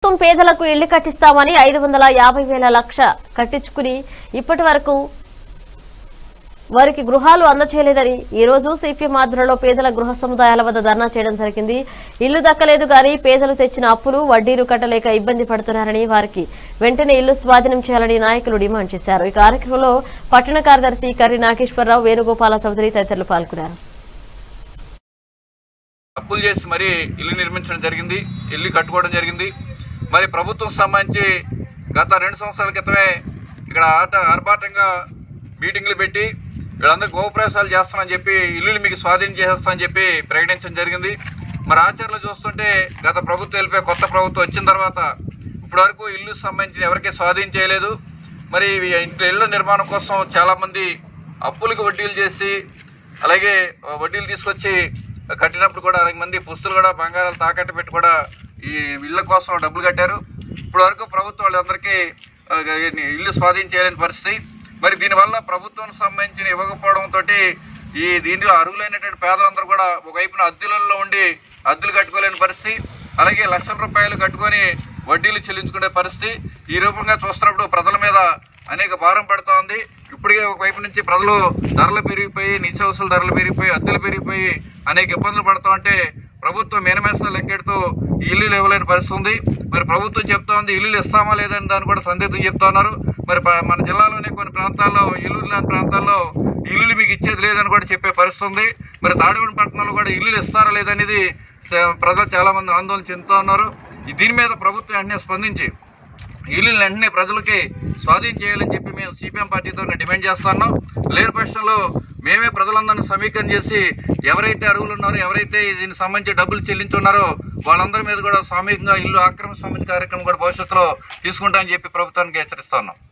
ప్రభుత్వం పేదలకు ఇళ్లు కట్టిస్తామని ఐదు వందల యాభై వేల లక్ష కట్టించుకుని ఇప్పటి వరకు వారికి గృహాలు అందచేయలేదని ఈ రోజు సిపిఎం ఆధ్వర్యంలో పేదల గృహ సముదాయాల వద్ద ధర్నా చేయడం జరిగింది ఇల్లు దక్కలేదు గాని పేదలు తెచ్చిన అప్పులు వడ్డీలు కట్టలేక ఇబ్బంది పడుతున్నారని వారికి వెంటనే ఇల్లు స్వాధీనం చేయాలని నాయకులు డిమాండ్ చేశారు ఈ కార్యక్రమంలో పట్టణ కార్యదర్శి కర్రి నాగేశ్వరరావు వేణుగోపాల చౌదరి తదితరులు పాల్గొన్నారు అప్పులు చేసి మరి ఇల్లు నిర్మించడం జరిగింది ఇల్లు కట్టుకోవడం జరిగింది మరి ప్రభుత్వం సంబంధించి గత రెండు సంవత్సరాల క్రితమే ఇక్కడ ఆట ఆర్భాటంగా మీటింగ్లు పెట్టి వీళ్ళందరూ గోప్రవేశాలు చేస్తామని చెప్పి ఇల్లులు మీకు స్వాధీనం చేసేస్తామని చెప్పి ప్రకటించడం జరిగింది మరి ఆచరణలో చూస్తుంటే గత ప్రభుత్వం వెళ్ళిపోయి కొత్త ప్రభుత్వం వచ్చిన తర్వాత ఇప్పటి వరకు ఇల్లు సంబంధించి ఎవరికీ స్వాధీనం చేయలేదు మరి ఈ ఇంట్లో ఇళ్ల నిర్మాణం కోసం చాలా మంది అప్పులకు వడ్డీలు చేసి అలాగే ఆ, వడ్డీలు తీసుకొచ్చి కట్టినప్పుడు కూడా అనేక మంది పుస్తులు కూడా బంగారాలు తాకట్టు పెట్టి కూడా ఈ ఇళ్ల కోసం డబ్బులు కట్టారు ఇప్పటి వరకు ప్రభుత్వం వాళ్ళందరికీ ఆ, ఇల్లు స్వాధీనం చేయలేని పరిస్థితి మరి దీనివల్ల ప్రభుత్వం సంబంధించిన ఇవ్వకపోవడంతో ఈ దీంట్లో అర్హులైనటువంటి పేదలందరూ కూడా ఒకవైపున అద్దెలలో ఉండి అద్దెలు కట్టుకోలేని పరిస్థితి అలాగే లక్షల రూపాయలు కట్టుకొని వడ్డీలు చెల్లించుకునే పరిస్థితి ఈ రూపంగా చూస్తున్నప్పుడు ప్రజల మీద అనేక భారం పడుతూ ఉంది ఇప్పటికే ఒకవైపు నుంచి ప్రజలు ధరలు పెరిగిపోయి నిత్యావసరాల ధరలు పెరిగిపోయి అద్దెలు పెరిగిపోయి అనేక ఇబ్బందులు పడుతూ ఉంటే ప్రభుత్వం మేనమేసం లెక్కెడుతూ ఈ ఇల్లులు ఇవ్వలేని పరిస్థితి ఉంది మరి ప్రభుత్వం చెప్తా ఉంది ఇల్లులు ఇస్తామా లేదని దాన్ని కూడా సందిగ్ధం చెప్తా ఉన్నారు మరి ప- మన జిల్లాలోనే కొన్ని ప్రాంతాల్లో ఇల్లు లేని ప్రాంతాల్లో ఇల్లులు మీకు ఇచ్చేది లేదని కూడా చెప్పే పరిస్థితి ఉంది మరి తాడివడి పట్టణంలో కూడా ఇల్లులు ఇస్తారా లేదనేది స- ప్రజలు చాలా మంది ఆందోళన చెందుతూ ఉన్నారు ఈ దీని మీద ప్రభుత్వం వెంటనే స్పందించి ఇల్లు వెంటనే ప్రజలకి స్వాధీనం చేయాలని చెప్పి మేము సిపిఎం పార్టీతో డిమాండ్ చేస్తున్నాం లేని పక్షంలో మేమే ప్రజలందరినీ సమీకరణ చేసి ఎవరైతే అర్హులు ఉన్నారో ఎవరైతే దీనికి సంబంధించి డబ్బులు చెల్లించున్నారో వాళ్ళందరి మీద కూడా సామూహికంగా ఇల్లు ఆక్రమణ సంబంధించిన కార్యక్రమం కూడా భవిష్యత్తులో తీసుకుంటామని చెప్పి ప్రభుత్వానికి హెచ్చరిస్తున్నాం